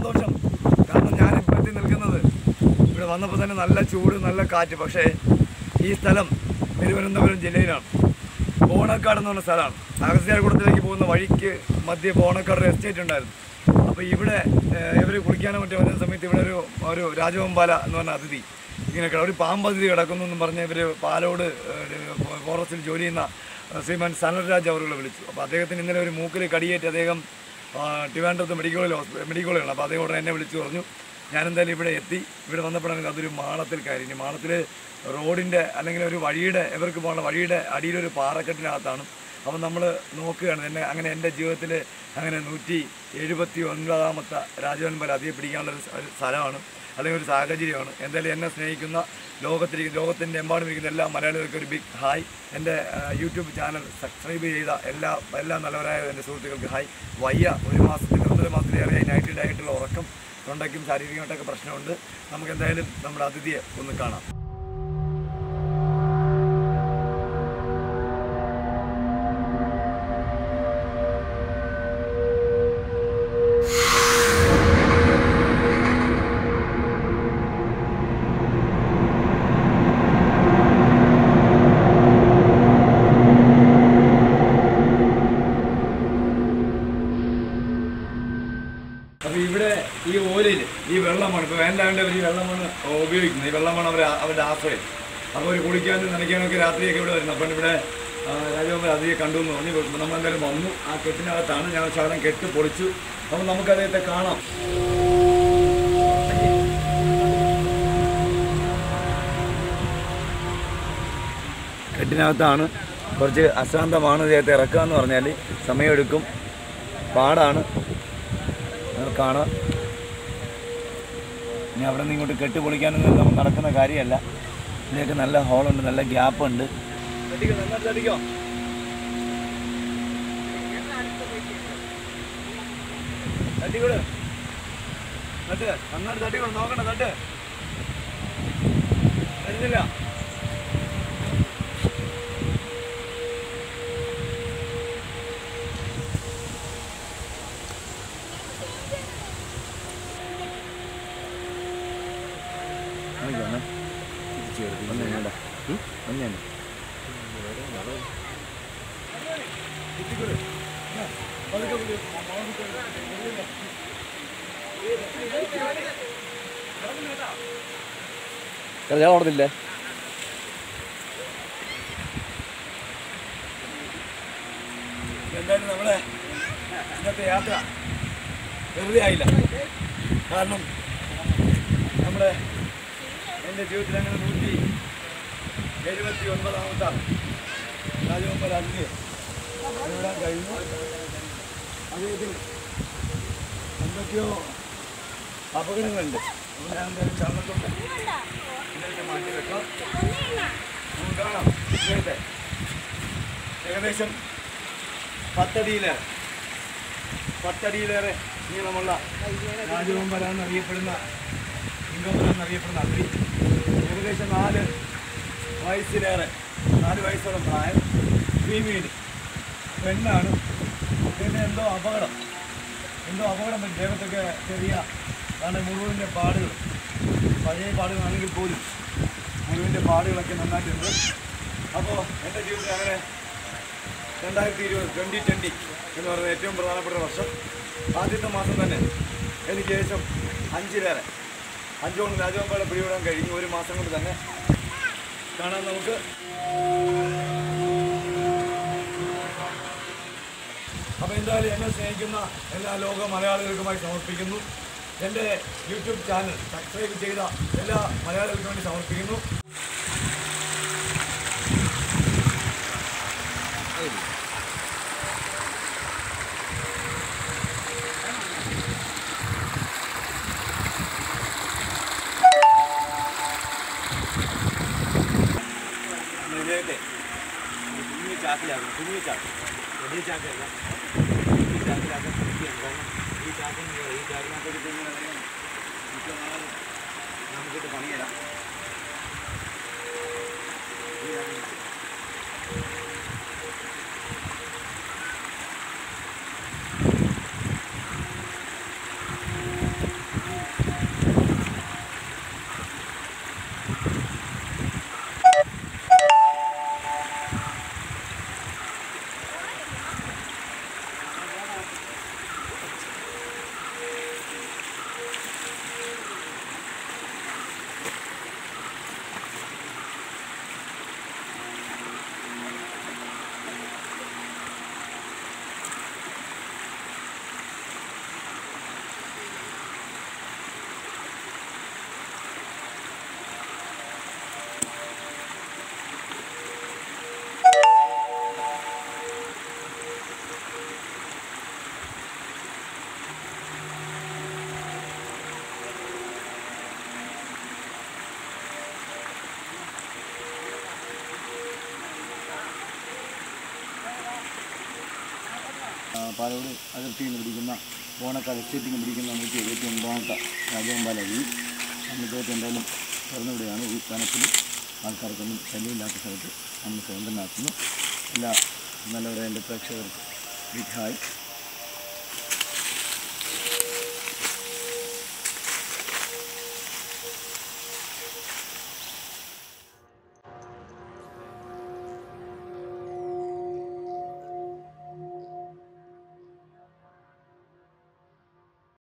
സന്തോഷം കാരണം ഞാൻ ഇപ്പോൾ എത്തി നിൽക്കുന്നത് ഇവിടെ വന്നപ്പോൾ തന്നെ നല്ല ചൂട് നല്ല കാറ്റ് പക്ഷേ ഈ സ്ഥലം തിരുവനന്തപുരം ജില്ലയിലാണ് ബോണക്കാട് എന്ന് പറഞ്ഞ സ്ഥലമാണ് അഗസ്ത്യാർകുളത്തിലേക്ക് പോകുന്ന വഴിക്ക് മധ്യ ബോണക്കാട് ഒരു എസ്റ്റേറ്റ് ഉണ്ടായിരുന്നു അപ്പോൾ ഇവിടെ ഇവർ കുളിക്കാനോ മറ്റോ വരുന്ന സമയത്ത് ഇവിടെ ഒരു ഒരു രാജവമ്പാല എന്ന് പറഞ്ഞ അതിഥി ഇങ്ങനെ കിട- ഒരു പാമ്പ് അതിഥി കിടക്കുന്നു എന്നും പറഞ്ഞ് ഇവർ പാലോട് ഏഹ്, ഫോറസ്റ്റിൽ ജോലി ചെയ്യുന്ന ഏഹ്, ശ്രീമാൻ സനൽരാജ് അവരുകളെ വിളിച്ചു അപ്പോൾ അദ്ദേഹത്തിന് ഇന്നലെ ഒരു മൂക്കിൽ കടിയേറ്റ് അദ്ദേഹം ആ, ട്രിവാൻഡ്രത്ത് മെഡിക്കൽ കോളേജ് ഹോസ്പിറ്റൽ മെഡിക്കൽ കോളേജാണ് അപ്പോൾ അദ്ദേഹം ഉടനെ എന്നെ വിളിച്ചു പറഞ്ഞു ഞാനെന്തായാലും ഇവിടെ എത്തി ഇവിടെ വന്നപ്പോഴാണെങ്കിൽ അതൊരു മാളത്തിൽ കയറി ഇനി മാളത്തിൽ റോഡിൻ്റെ അല്ലെങ്കിൽ ഒരു വഴിയുടെ ഇവർക്ക് പോകുന്ന വഴിയുടെ അടിയിലൊരു പാറക്കെട്ടിനകത്താണ് അപ്പോൾ നമ്മൾ നോക്കുകയാണ് എന്നെ അങ്ങനെ എൻ്റെ ജീവിതത്തിൽ അങ്ങനെ നൂറ്റി എഴുപത്തി ഒൻപതാമത്തെ രാജവൻപല അതിയെ പിടിക്കാനുള്ള ഒരു സ്ഥ- ഒരു സ്ഥലമാണ് അല്ലെങ്കിൽ ഒരു സാഹചര്യമാണ് എന്തായാലും എന്നെ സ്നേഹിക്കുന്ന ലോകത്തിരിക്കുന്ന ലോകത്തിൻ്റെ എമ്പാടും ഇരിക്കുന്ന എല്ലാ മലയാളികൾക്കും ഒരു ബിഗ് ഹായ് എൻ്റെ ആ, യൂട്യൂബ് ചാനൽ സബ്സ്ക്രൈബ് ചെയ്ത എല്ലാ എല്ലാ നല്ലവരായ എൻ്റെ സുഹൃത്തുക്കൾക്ക് ഹായ് വയ്യ ഒരു മാസത്തിൽ ഒന്നര മാസത്തിലേറെ നൈറ്റ് ഡയറ്റുള്ള ഉറക്കം തൊണ്ടയ്ക്കും ശാരീരികമായിട്ടൊക്കെ പ്രശ്നമുണ്ട് നമുക്ക് എന്തായാലും നമ്മുടെ അതിഥിയെ ഒന്ന് കാണാം അപ്പോൾ ഇവിടെ ഈ ഓലയിൽ ഈ വെള്ളമാണ് ഇപ്പോൾ വേണ്ടാണ്ട് അവർ ഈ വെള്ളമാണ് ഉപയോഗിക്കുന്നത് ഈ വെള്ളമാണ് അവർ അവരുടെ ആശ്രയം അപ്പോൾ ഒരു കുളിക്കാനും നനയ്ക്കാനൊക്കെ രാത്രിയൊക്കെ ഇവിടെ വരുന്നത് അപ്പം ഇവിടെ രാജകുമാർ അതിയെ കണ്ടു എന്ന് പറഞ്ഞു നമ്മൾ എന്തായാലും വന്നു ആ കെട്ടിനകത്താണ് ഞാൻ ശകലം കെട്ട് പൊളിച്ചു അപ്പോൾ നമുക്ക് അദ്ദേഹത്തെ കാണാം കെട്ടിനകത്താണ് കുറച്ച് അശാന്തമാണ് അദ്ദേഹത്തെ ഇറക്കുക എന്ന് പറഞ്ഞാൽ സമയമെടുക്കും പാടാണ് നിങ്ങൾക്ക് കാണാം ഇനി അവിടെ നിന്ന് ഇങ്ങോട്ട് കെട്ടി പൊളിക്കാനൊന്നും നമുക്ക് നടക്കുന്ന കാര്യമല്ല ഇതിലേക്ക് നല്ല ഹോളുണ്ട് നല്ല ഗ്യാപ്പ് ഉണ്ട് തട്ടിക്കൂട് തട്ട് നന്നായിട്ട് തട്ടിക്കൂട് നോക്കണ്ട തട്ട് തരുന്നില്ല മഞ്ഞാണ് മഞ്ഞാണ് മഞ്ഞാണ് ഞാൻ ഓടുന്നില്ലേ എന്തായാലും നമ്മുടെ ഇന്നത്തെ യാത്ര വെറുതെ ആയില്ല കാരണം നമ്മുടെ എൻ്റെ ജീവിതത്തിൽ അങ്ങനെ നൂറ്റി എഴുപത്തി ഒൻപതാമത്തെ രാജകുമാർ അതിന് നേടാൻ കഴിഞ്ഞു അദ്ദേഹത്തിൽ എന്തൊക്കെയോ അപകടങ്ങളുണ്ട് അതുകൊണ്ട് ഞാൻ എന്തായാലും ചർമ്മത്തുണ്ട് ഇതൊക്കെ മാറ്റി വെക്കാം നമുക്ക് കാണാം ഇദ്ദേഹത്തെ ഏകദേശം പത്തടിയിലേറെ പത്തടിയിലേറെ നീളമുള്ള രാജകുമാര എന്നറിയപ്പെടുന്ന ഇംഗോപുരം എന്നറിയപ്പെടുന്ന അതിരി ഏകദേശം നാല് വയസ്സിലേറെ നാല് വയസ്സോളം പ്രായം ഫീമെയിൽ പെണ്ണാണ് പിന്നെ എന്തോ അപകടം എന്തോ അപകടം പറ്റി ദേഹത്തൊക്കെ ചെറിയ കാരണം മുഴുവൻ്റെ പാടുകൾ പഴയ പാടുകളാണെങ്കിൽ പോലും മുഴുവൻ്റെ പാടുകളൊക്കെ നന്നായിട്ടുണ്ട് അപ്പോൾ എൻ്റെ ജീവിതത്തിൽ അങ്ങനെ രണ്ടായിരത്തി ഇരുപത് ട്വൻറ്റി ട്വൻറ്റി എന്ന് പറയുന്ന ഏറ്റവും പ്രധാനപ്പെട്ട വർഷം ആദ്യത്തെ മാസം തന്നെ എനിക്ക് ഏകദേശം അഞ്ചിലേറെ അഞ്ചോളം രാജവമ്പാളെ പിടിവിടാൻ കഴിഞ്ഞു ഒരു മാസം കൊണ്ട് തന്നെ കാണാൻ നമുക്ക് അപ്പോൾ എന്തായാലും എന്നെ സ്നേഹിക്കുന്ന എല്ലാ ലോക മലയാളികൾക്കുമായി സമർപ്പിക്കുന്നു എൻ്റെ യൂട്യൂബ് ചാനൽ സബ്സ്ക്രൈബ് ചെയ്ത എല്ലാ മലയാളികൾക്കും വേണ്ടി സമർപ്പിക്കുന്നു ഇതിലേക്ക് കുഞ്ഞു ചാക്കിലാകും കുഞ്ഞു ചാക്ക് വലിയ ചാക്കല്ല കുഞ്ഞു ചാക്കിലാക്കാൻ ശ്രമിക്കുകയാണ് കാരണം ഈ ചാക്കിന് ഈ ചാക്കിനകത്തോട്ട് ഇട്ട് ഇങ്ങനെ അധികം മിക്കവാറും നമുക്കിട്ട് പണിയിടാം ഈ ചാക്കിനകത്ത്. പാലോട് അതിർത്തിയിൽ നിന്ന് പിടിക്കുന്ന ബോണക്കാട് എസ്റ്റേറ്റിൽ നിന്ന് പിടിക്കുന്ന നമുക്ക് ഏറ്റവും ഒമ്പതാമത്തെ രാജവമ്പാല ഈ നമ്മളിതൊക്കെ എന്തായാലും തുറന്നുവിടുകയാണ് ഈ കനത്തിൽ ആൾക്കാർക്കൊന്നും ശല്യമില്ലാത്ത സ്ഥലത്ത് നമ്മൾ സ്വതന്ത്രനാക്കുന്നു എല്ലാ നല്ലവരെ എൻ്റെ പ്രേക്ഷകർക്ക് ബിഗ് ഹായ്